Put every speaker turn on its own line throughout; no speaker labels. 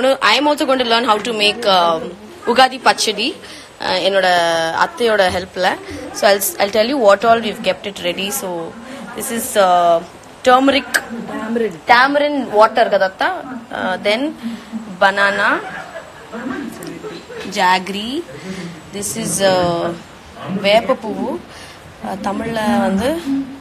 going to I am also going to learn how to make um, ugadi pachadi uh, என்னோட அத்தையோட ஹெல்ப்ல so I'll I'll tell you what all we've kept it ready so this is uh, turmeric tamarind water కదత్తా uh, then banana jaggery this is வேப்பப்பூ தமிழில் வந்து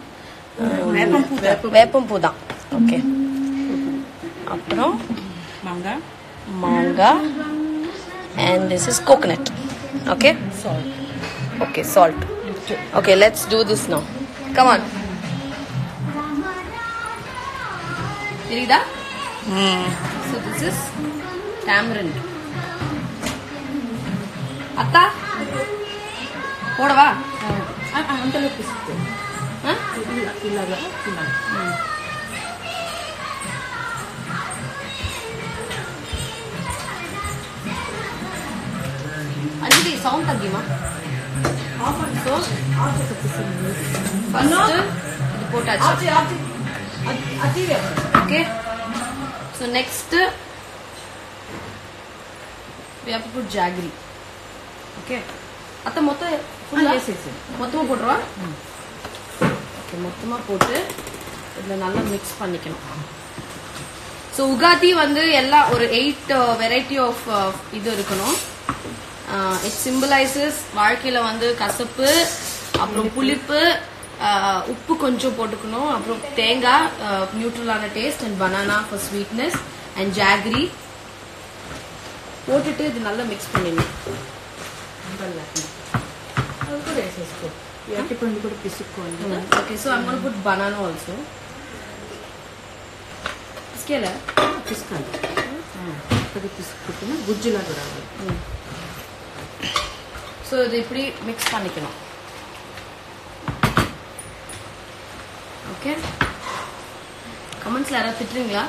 வேப்பம்பூ தான் okay அப்புறம்
Manga.
மாங்காய் and this is coconut okay
Salt.
Okay salt okay let's do this no come on தெரியுதா so this is tamarind அத்தா போடவா
Ah, ah, antalo pisto.
ஆ?
Ila- Ilaga. Ilaga.
Anjali sound ತಗ್ಗಿಮಾ ಸೊ ಫಸ್ಟ್ ಇದು போட்டாச்சு okay so next we have to put jaggery okay அத்தை மொத்தம் ஃபுல்லா
yes, yes, yes.
மொத்தமா போட்டுருவா ஓகே மொத்தமா போட்டு இதுல நல்லா மிக்ஸ் பண்ணிக்கணும் ஸோ உகாதி வந்து எல்லா ஒரு எயிட் வெரைட்டி ஆஃப் இது இருக்கணும் இட் சிம்பிளைசஸ் வாழ்க்கையில வந்து கசப்பு அப்புறம் புளிப்பு ஆஹ், உப்பு கொஞ்சம் போட்டுக்கணும் அப்புறம் தேங்காய் நியூட்ரலான taste and banana for sweetness and jaggery போட்டுட்டு இது நல்லா மிக்ஸ் பண்ணிடணும்
అది కూడా వేసేసుకో ఈ అరటిపండు కూడా పిసుక్కోవాలి కదా
okay so I'm gonna put banana also స్కేలా
పిసుకాలి అది పిసుకుంటున్నా గుజ్జులాగా రావాలి
ஸோ இது இப்படி மிக்ஸ் பண்ணிக்கணும் ஓகே கமெண்ட்ஸ்ல யாராவது திட்டுறீங்களா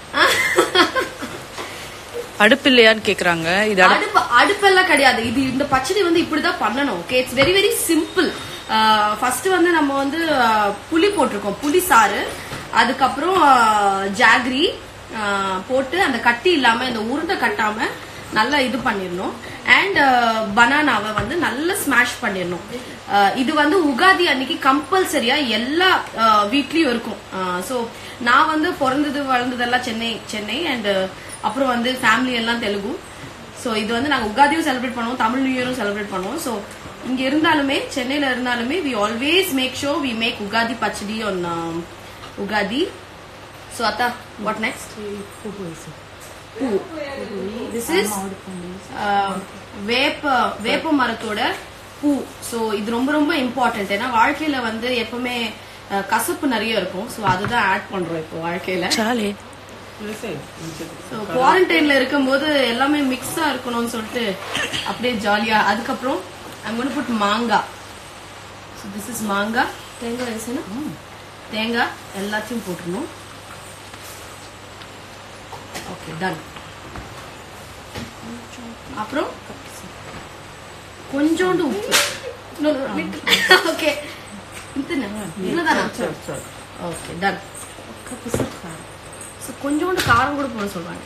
அடுப்பு இல்லையான்னு கேக்குறாங்க இது அடுப்பு
அடுப்பு அடுப்பெல்லாம் கிடையாது இது இந்த பச்சடி வந்து இப்படிதான் பண்ணணும் okay it's very very simple first வந்து நம்ம வந்து ஆஹ், புளி போட்டிருக்கோம் புளி சாறு அதுக்கப்புறம் ஆஹ், ஜாகரி ஆஹ், போட்டு அந்த கட்டி இல்லாம இந்த உருண்டை கட்டாம நல்லா இது பண்ணிடணும் அண்ட் பனானாவை வந்து நல்லா ஸ்மாஷ் பண்ணிடணும் ஆஹ், இது வந்து உகாதி அன்னைக்கு கம்பல்சரியா எல்லா ஆஹ், வீட்லயும் இருக்கும் ஸோ நான் வந்து பிறந்தது வளர்ந்ததெல்லாம் சென்னை சென்னை அண்ட் அப்புறம் வந்து ஃபேமிலி எல்லாம் தெலுங்கு ஸோ இது வந்து நாங்கள் உகாதியும் செலிப்ரேட் பண்ணுவோம் தமிழ் நியூ இயரும் செலிப்ரேட் பண்ணுவோம் ஸோ இங்க இருந்தாலுமே சென்னையில இருந்தாலுமே we always make sure we make Ugadi pachadi on Ugadi so அத்தா வாட் நெக்ஸ்ட்
పువ్వు వేసి
பூ திஸ் இஸ்
మామిడి పండు
வேப்ப வேப்ப மரத்தோட பூ ஸோ இது ரொம்ப ரொம்ப இம்பார்ட்டன்ட் ஏன்னா வாழ்க்கையில வந்து எப்பவுமே அஹ், கசப்பு நிறைய இருக்கும் ஸோ அதுதான் ஆட் பண்றோம் இப்போ வாழ்க்கையில
చాలే
వేసేయి
ஸோ குவாரண்டைன்ல இருக்கும்போது எல்லாமே மிக்ஸா இருக்கணும்னு சொல்லிட்டு அப்படியே ஜாலியா அதுக்கப்புறம் I'm புட் மாங்காய் ஸோ திஸ் இஸ் மாங்காய் தேங்காய் வேசணும் தேங்காய் எல்லாத்தையும் போட்டுருணும் ஓகே டன் அப்புறம் கொஞ்சோண்டு உப்பு ஓகே இத்தனை இவ்வளோதானா
చాలు చాలు
ஓகே டன்
ఒక్క పిసుకు కారం
ஸோ கொஞ்சோண்டு காரம் கூட போட சொல்றாங்க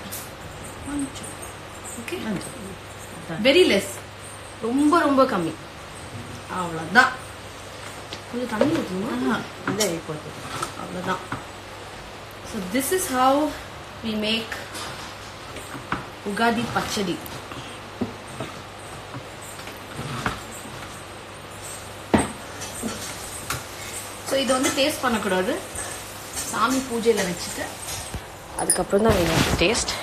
ஓகே வெரி லெஸ் ரொம்ப ரொம்ப கம்மி அவ்வளோதான் கொஞ்சம் தண்ணி ஊற்றணுமா
అదే అయిపోతుంది
அவ்வளோதான் so this is how we make Ugadi pachadi so இதை வந்து டேஸ்ட் பண்ணக்கூடாது சாமி பூஜையில் வச்சுட்டு அதுக்கப்புறம் தான் வேணும் taste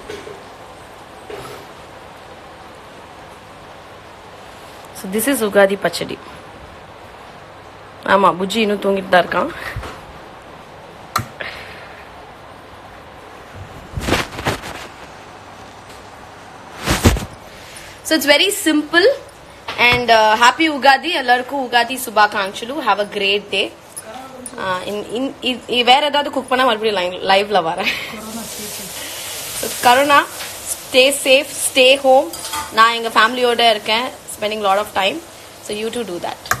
so this is Ugadi pachadi ஆமாம் புஜ்ஜி இன்னும் தூங்கிட்டு தான் இருக்கான் So it's very simple and uh, happy Ugadi. எல்லாருக்கும் உகாதி சுபாகாங்ஷலு ஹாவ் அ கிரேட் டே வேற ஏதாவது குக் பண்ணா மறுபடியும் லைவ்ல வரேன் corona stay safe stay home நான் எங்க ஃபேமிலியோட இருக்கேன் spending lot of time so you too do that